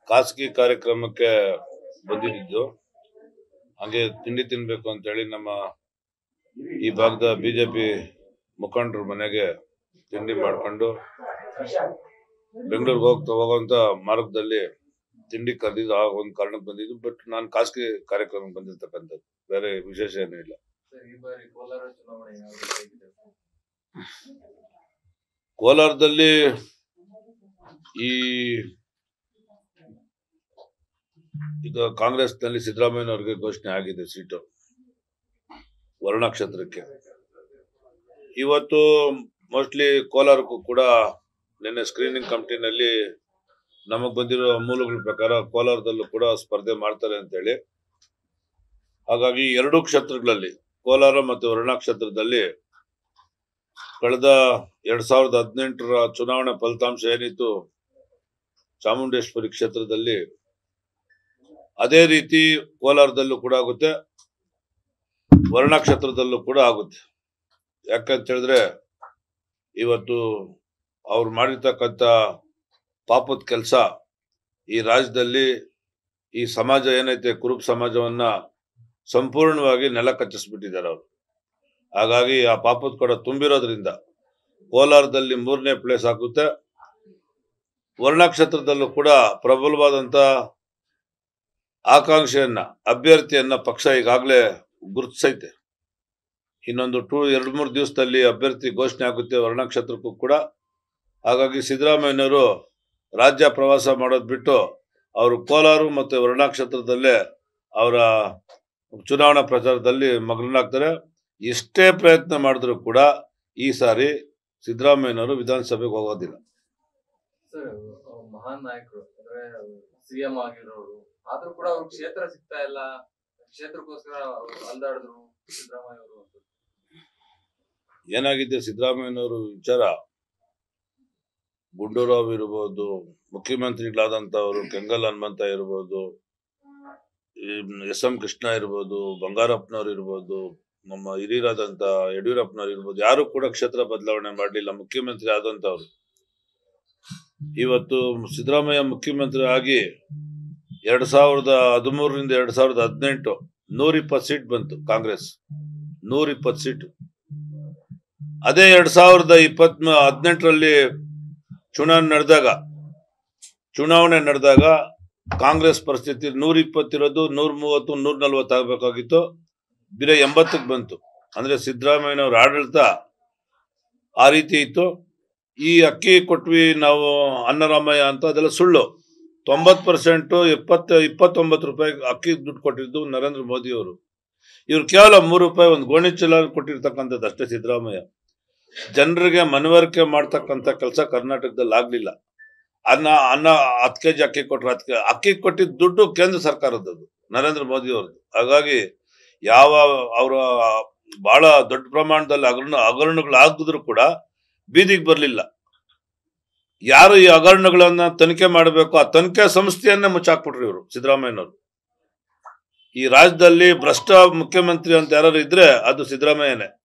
ಖಾಸಗಿ ಕಾರ್ಯಕ್ರಮಕ್ಕೆ ಬಂದಿದ್ದು ಹಂಗೆ ತಿಂಡಿ ತಿನ್ಬೇಕು ಅಂತ ಹೇಳಿ ನಮ್ಮ ಈ ಭಾಗದ ಬಿಜೆಪಿ ಮುಖಂಡರ ಮನೆಗೆ ತಿಂಡಿ ಮಾಡ್ಕೊಂಡು ಬೆಂಗಳೂರಿಗೆ ಹೋಗ್ತಾ ಹೋಗುವಂತ ಮಾರ್ಗದಲ್ಲಿ ತಿಂಡಿ ಕರೆದಿದ್ದು ಆ ಒಂದು ಕಾರಣಕ್ಕೆ ಬಂದಿದ್ದು ಬಟ್ ನಾನು ಖಾಸಗಿ ಕಾರ್ಯಕ್ರಮಕ್ಕೆ ಬಂದಿರ್ತಕ್ಕಂಥದ್ದು ಬೇರೆ ವಿಶೇಷ ಏನೂ ಇಲ್ಲ ಸರ್ ಈ ಬಾರಿ ಕೋಲಾರ ಚುನಾವಣೆ ಯಾವ ರೀತಿ ಆಗಿದೆ ಕೋಲಾರದಲ್ಲಿ ಈ ಈಗ ಕಾಂಗ್ರೆಸ್ನಲ್ಲಿ ಸಿದ್ದರಾಮಯ್ಯನವ್ರಿಗೆ ಘೋಷಣೆ ಆಗಿದೆ ಸೀಟು ವರ್ಣ ಕ್ಷೇತ್ರಕ್ಕೆ ಇವತ್ತು ಮೋಸ್ಟ್ಲಿ ಕೋಲಾರಕ್ಕೂ ಕೂಡ ನಿನ್ನೆ ಸ್ಕ್ರೀನಿಂಗ್ ಕಮಿಟಿನಲ್ಲಿ ನಮಗ್ ಬಂದಿರೋ ಮೂಲಗಳ ಪ್ರಕಾರ ಕೋಲಾರದಲ್ಲೂ ಕೂಡ ಸ್ಪರ್ಧೆ ಮಾಡ್ತಾರೆ ಅಂತೇಳಿ ಹಾಗಾಗಿ ಎರಡೂ ಕ್ಷೇತ್ರಗಳಲ್ಲಿ ಕೋಲಾರ ಮತ್ತು ವರ್ಣ ಕ್ಷೇತ್ರದಲ್ಲಿ ಕಳೆದ ಎರಡ್ ಸಾವಿರದ ಹದಿನೆಂಟರ ಚುನಾವಣೆ ಫಲಿತಾಂಶ ಏನಿತ್ತು ಚಾಮುಂಡೇಶ್ವರಿ ಕ್ಷೇತ್ರದಲ್ಲಿ ಅದೇ ರೀತಿ ಕೋಲಾರದಲ್ಲೂ ಕೂಡ ಆಗುತ್ತೆ ವರ್ಣ ಕ್ಷೇತ್ರದಲ್ಲೂ ಕೂಡ ಆಗುತ್ತೆ ಯಾಕಂತ ಹೇಳಿದ್ರೆ ಇವತ್ತು ಅವ್ರು ಮಾಡಿರ್ತಕ್ಕಂಥ ಪಾಪದ ಕೆಲಸ ಈ ರಾಜ್ಯದಲ್ಲಿ ಈ ಸಮಾಜ ಏನೈತೆ ಕುರುಬ ಸಮಾಜವನ್ನ ಸಂಪೂರ್ಣವಾಗಿ ನೆಲ ಕಚ್ಚಿಸ್ಬಿಟ್ಟಿದ್ದಾರೆ ಅವರು ಹಾಗಾಗಿ ಆ ಪಾಪದ ಕೊಡ ತುಂಬಿರೋದ್ರಿಂದ ಕೋಲಾರದಲ್ಲಿ ಮೂರನೇ ಪ್ಲೇಸ್ ಆಗುತ್ತೆ ವರ್ಣ ಕ್ಷೇತ್ರದಲ್ಲೂ ಕೂಡ ಪ್ರಬಲವಾದಂತ ಆಕಾಂಕ್ಷೆಯನ್ನ ಅಭ್ಯರ್ಥಿಯನ್ನ ಪಕ್ಷ ಈಗಾಗಲೇ ಗುರುತಿಸೈತೆ ಇನ್ನೊಂದು ಟೂ ಎರಡು ಮೂರು ದಿವಸದಲ್ಲಿ ಅಭ್ಯರ್ಥಿ ಘೋಷಣೆ ಆಗುತ್ತೆ ವರ್ಣ ಕ್ಷೇತ್ರಕ್ಕೂ ಕೂಡ ಹಾಗಾಗಿ ಸಿದ್ದರಾಮಯ್ಯನವರು ರಾಜ್ಯ ಪ್ರವಾಸ ಮಾಡೋದ್ ಬಿಟ್ಟು ಅವರು ಕೋಲಾರ ಮತ್ತು ವರ್ಣ ಕ್ಷೇತ್ರದಲ್ಲೇ ಅವರ ಚುನಾವಣಾ ಪ್ರಚಾರದಲ್ಲಿ ಮಗ್ನರಾಗ್ತಾರೆ ಎಷ್ಟೇ ಪ್ರಯತ್ನ ಮಾಡಿದ್ರು ಕೂಡ ಈ ಸಾರಿ ಸಿದ್ದರಾಮಯ್ಯನವರು ವಿಧಾನಸಭೆಗೆ ಹೋಗೋದಿಲ್ಲ ಸರ್ ಅವ್ರು ಮಹಾನ್ ನಾಯಕರು ಅಂದ್ರೆ ಸಿಎಂ ಆಗಿರೋರು ಆದ್ರೂ ಕೂಡ ಅವ್ರ ಕ್ಷೇತ್ರ ಸಿಗ್ತಾ ಇಲ್ಲ ಕ್ಷೇತ್ರಕ್ಕೋಸ್ಕರ ಅವ್ರು ಅಲ್ದಾಡಿದ್ರು ಸಿದ್ದರಾಮಯ್ಯ ಅವರು ಅಂತ ಏನಾಗಿದೆ ಸಿದ್ದರಾಮಯ್ಯನವರು ವಿಚಾರ ಗುಂಡೂರಾವ್ ಇರ್ಬೋದು ಮುಖ್ಯಮಂತ್ರಿಗಳಾದಂತವರು ಕೆಂಗಲ್ ಹನುಮಂತ ಇರ್ಬೋದು ಎಸ್ ಎಂ ಕೃಷ್ಣ ಇರ್ಬೋದು ಬಂಗಾರಪ್ಪನವ್ರು ಇರ್ಬೋದು ನಮ್ಮ ಹಿರಿಯರಾದಂತ ಯಡಿಯೂರಪ್ಪನವ್ರು ಇರ್ಬೋದು ಯಾರು ಕೂಡ ಕ್ಷೇತ್ರ ಬದಲಾವಣೆ ಮಾಡಲಿಲ್ಲ ಮುಖ್ಯಮಂತ್ರಿ ಆದಂತವ್ರು ಇವತ್ತು ಸಿದ್ದರಾಮಯ್ಯ ಮುಖ್ಯಮಂತ್ರಿ ಆಗಿ ಎರಡ್ ಸಾವಿರದ ಹದಿಮೂರರಿಂದ ಎರಡ್ ಸಾವಿರದ ಹದಿನೆಂಟು ನೂರ ಇಪ್ಪತ್ತು ಸೀಟ್ ಬಂತು ಕಾಂಗ್ರೆಸ್ ನೂರ ಇಪ್ಪತ್ತು ಸೀಟ್ ಅದೇ ಎರಡ್ ಸಾವಿರದ ಇಪ್ಪತ್ ಹದಿನೆಂಟರಲ್ಲಿ ಚುನಾವಣೆ ನಡೆದಾಗ ಚುನಾವಣೆ ನಡೆದಾಗ ಕಾಂಗ್ರೆಸ್ ಪರಿಸ್ಥಿತಿ ನೂರ ಇಪ್ಪತ್ತಿರೋದು ನೂರ ಮೂವತ್ತು ನೂರ ನಲ್ವತ್ತು ಆಗ್ಬೇಕಾಗಿತ್ತು ಬಿರ ಎಂಬತ್ತಕ್ಕೆ ಬಂತು ಅಂದ್ರೆ ಸಿದ್ದರಾಮಯ್ಯನವ್ರ ಆಡಳಿತ ಆ ರೀತಿ ಇತ್ತು ಈ ಅಕ್ಕಿ ಕೊಟ್ವಿ ನಾವು ಅನ್ನರಾಮಯ್ಯ ಅಂತ ಅದೆಲ್ಲ ಸುಳ್ಳು ತೊಂಬತ್ ಪರ್ಸೆಂಟ್ ಇಪ್ಪತ್ತ ಇಪ್ಪತ್ತೊಂಬತ್ತು ರೂಪಾಯಿ ಅಕ್ಕಿ ದುಡ್ಡು ಕೊಟ್ಟಿದ್ದು ನರೇಂದ್ರ ಮೋದಿ ಅವರು ಇವ್ರು ಕೇವಲ ಮೂರು ರೂಪಾಯಿ ಒಂದು ಗೋಣಿ ಚೀಲ ಕೊಟ್ಟಿರ್ತಕ್ಕಂಥದ್ದು ಅಷ್ಟೇ ಸಿದ್ದರಾಮಯ್ಯ ಜನರಿಗೆ ಮನವರಿಕೆ ಮಾಡ್ತಕ್ಕಂಥ ಕೆಲಸ ಕರ್ನಾಟಕದಲ್ಲಿ ಆಗ್ಲಿಲ್ಲ ಅನ್ನ ಅನ್ನ ಹತ್ತು ಕೆಜಿ ಅಕ್ಕಿ ಕೊಟ್ರೆ ಹತ್ತು ಕೆ ಅಕ್ಕಿ ಕೊಟ್ಟಿದ್ದ ದುಡ್ಡು ಕೇಂದ್ರ ಸರ್ಕಾರದ್ದು ನರೇಂದ್ರ ಮೋದಿ ಅವ್ರದ್ದು ಹಾಗಾಗಿ ಯಾವ ಅವರ ಬಹಳ ದೊಡ್ಡ ಪ್ರಮಾಣದಲ್ಲಿ ಹಗರಣ ಹಗರಣಗಳಾಗಿದ್ರು ಕೂಡ ಬೀದಿಗೆ ಬರಲಿಲ್ಲ ಯಾರು ಈ ಹಗರಣಗಳನ್ನ ತನಿಖೆ ಮಾಡಬೇಕು ಆ ತನಿಖೆ ಸಂಸ್ಥೆಯನ್ನೇ ಮುಚ್ಚಾಕ್ಬಿಟ್ರು ಇವರು ಸಿದ್ದರಾಮಯ್ಯನವರು ಈ ರಾಜ್ಯದಲ್ಲಿ ಭ್ರಷ್ಟ ಮುಖ್ಯಮಂತ್ರಿ ಅಂತ ಯಾರು ಇದ್ರೆ ಅದು ಸಿದ್ದರಾಮಯ್ಯನೇ